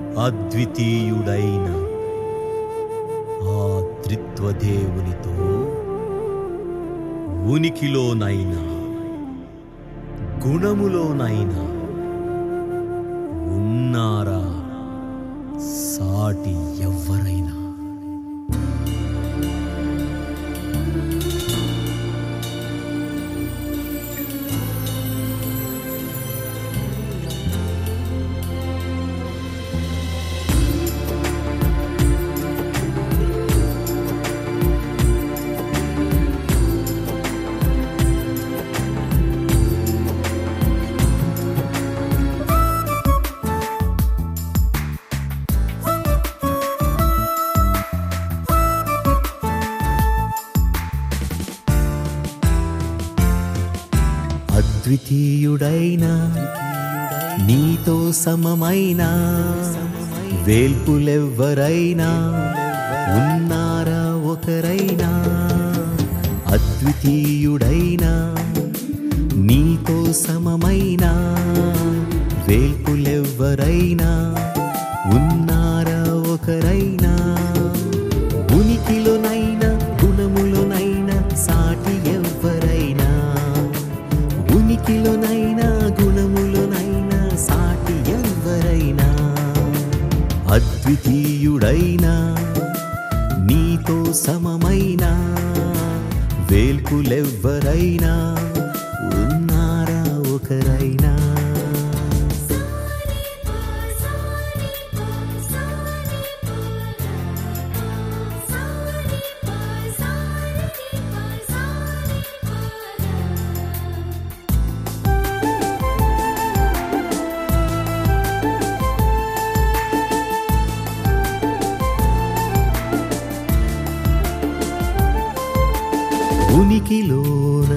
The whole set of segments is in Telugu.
అద్వితీయుడైన ఆ త్రిత్వదేవునితో ఉనికిలోనైనా గుణములోనైనా ఉన్నారా సాటి ఎవ్వరైనా అద్వితీయుడైన నీతో సమమైన వేల్పులెవ్వరైనా ఉన్నారా ఒకరైనా అద్వితీయుడైన నీతో సమమైన వేల్పులెవ్వరైనా ఉన్నారా ఒకరైనా ఉనికిలోనైనా గుణములోనైనా సాటి ఎవ్వరైనా ఉనికిలోనైనా గుణములోనైనా సాటి ఎవ్వరైనా అద్వితీయుడైనా నీతో సమమైన వేల్పులెవ్వరైనా ఉన్నారా ఒకరైనా ఉనికిలోన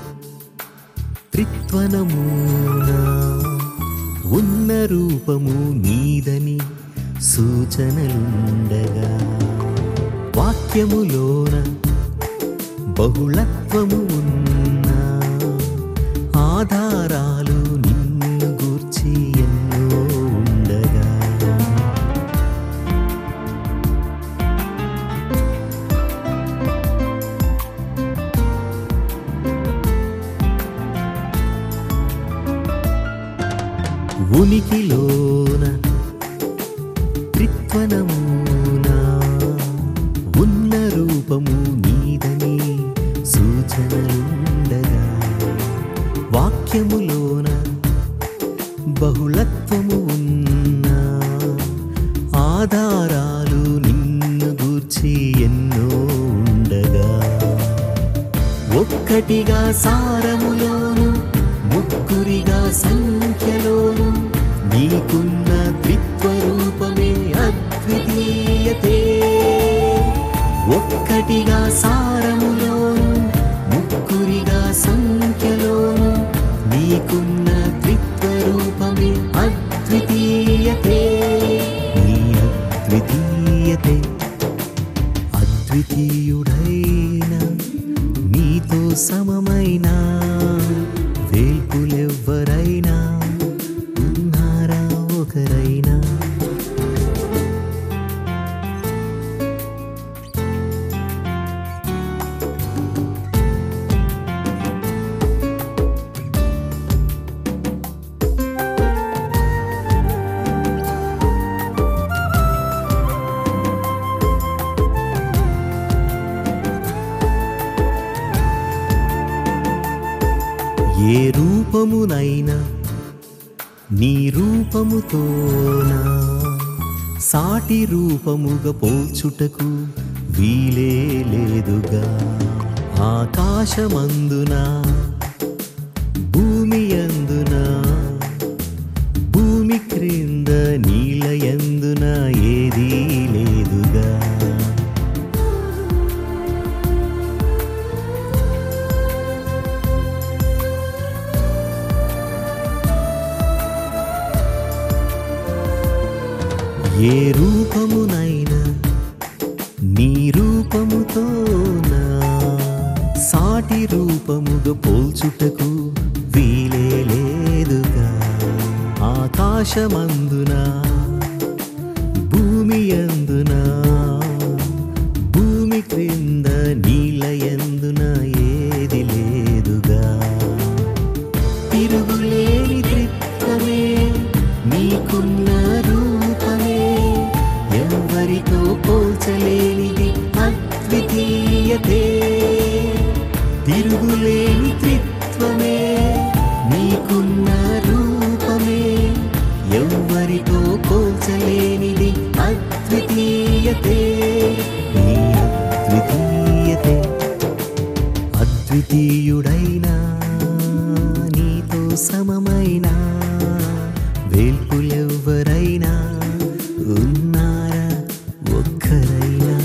త్రిత్వనమూన ఉన్న రూపము నీదని సూచనలుండగా వాక్యములోన బహుళత్వము ఉన్న ఆధారాలు నిన్ను గూర్చి ఎన్నో ఉండగా ఉనికిలోన త్రిత్వనమూన ఉన్న రూపము నీదని సూచనలుండగా వాక్యములోన బహుళత్వము ఉన్న ఆధారాలు నిన్ను గూర్చి ఎన్నో ఉండగా ఒక్కటిగా సారములోను ముగ్గురిగా సంఖ్యలోను నీకున్న త్రిత్వరూపమే అద్వితీయతే ఒక్కటిగా సారములోను ముగ్గురిగా సంఖ్యలోను నీకున్న త్రిత్వరూపమే అద్వితీయతే నీ అద్వితీయతే అద్వితీయుడైన నీతో సమమైన వేల్పులెవ్వరైనా ఉన్నారా ఒకరైనా ఏ రూపమునైనా నీ రూపముతోనా సాటి రూపముగా పోల్చుటకు వీలే లేదుగా ఆకాశమందున భూమి అందున భూమి క్రింద నీలయందున ఏదీ లేదుగా ఏ రూపమునైనా నీ రూపముతోనా సాటి రూపముగా పోల్చుటకు వీలే లేదుగా ఆకాశమందున అందున భూమి క్రింద నీళ్ళ ఎందున ఏది లేదుగా తిరుగులేని త్రిత్వమే నీకున్న రూపమే ఎవరితో పోల్చలేనిది అద్వితీయతే తిరుగులేని త్రిత్వమే నీకున్న రూపమే ఎవ్వరితో పోల్చలేనిది అద్వితీయతే నీ అద్వితీయతే అద్వితీయుడైనా నీతో సమమైనా వేల్పులెవ్వరైనా ఉన్నారా ఒక్కరైనా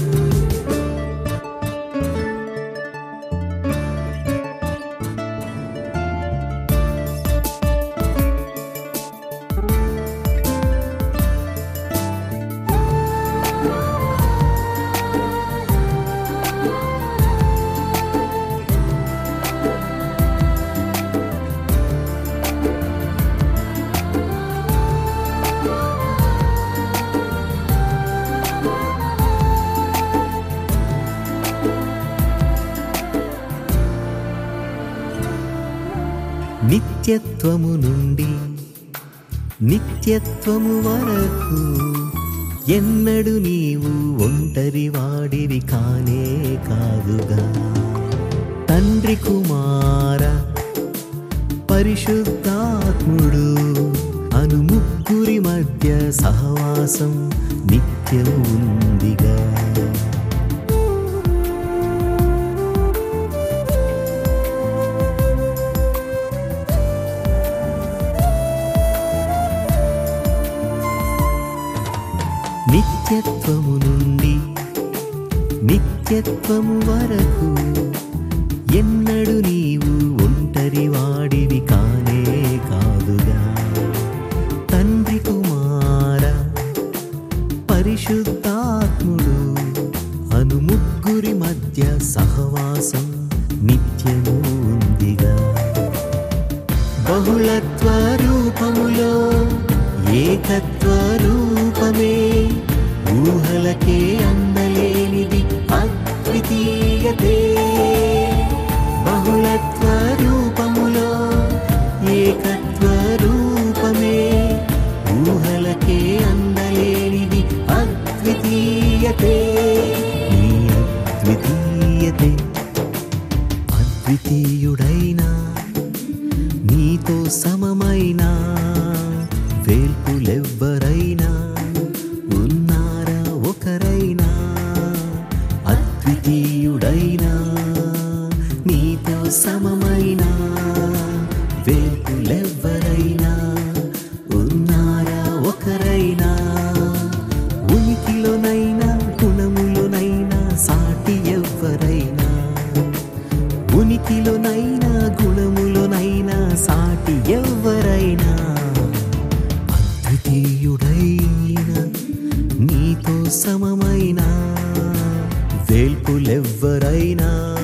నిత్యత్వము నుండి నిత్యత్వము వరకు ఎన్నడు నీవు ఒంటరి వాడివి కానే కాదుగా తండ్రి కుమార పరిశుద్ధాత్ముడు అను ముగ్గురి మధ్య సహవాసం నిత్యం ఉందిగా నిత్యత్వము నుండి నిత్యత్వము వరకు ఎన్నడు నీవు ఒంటరి వాడివి కానే కాదుగా తండ్రి కుమార పరిశుద్ధాత్ముడు అను ముగ్గురి మధ్య సహవాసం నిత్యము ఉందిగా బహుళత్వ రూపములో ఏకత్వ రూపమే ఊహలకే అందలేనిది అద్వితీయతే బహుళత్వ రూపములో ఏకత్వ రూపమే ఊహలకే అందలేనిది అద్వితీయతే నీ అద్వితీయతే అద్వితీయుడైనా నీతో సమమైనా వేల్పులెవ్వరైనా ఉన్నారా ఒకరైనా అద్వితీయుడైనా నీతో సమమైనా వేల్పులెవ్వరైనా ఉన్నారా ఒకరైనా ఉనికిలోనైనా గుణములోనైనా సాటి ఎవ్వరైనా ఉనికిలోనైనా గుణములోనైనా సాటి ఎవ్వరైనా అద్వితీయుడైన నీతో సమమైనా వేల్పులెవ్వరైనా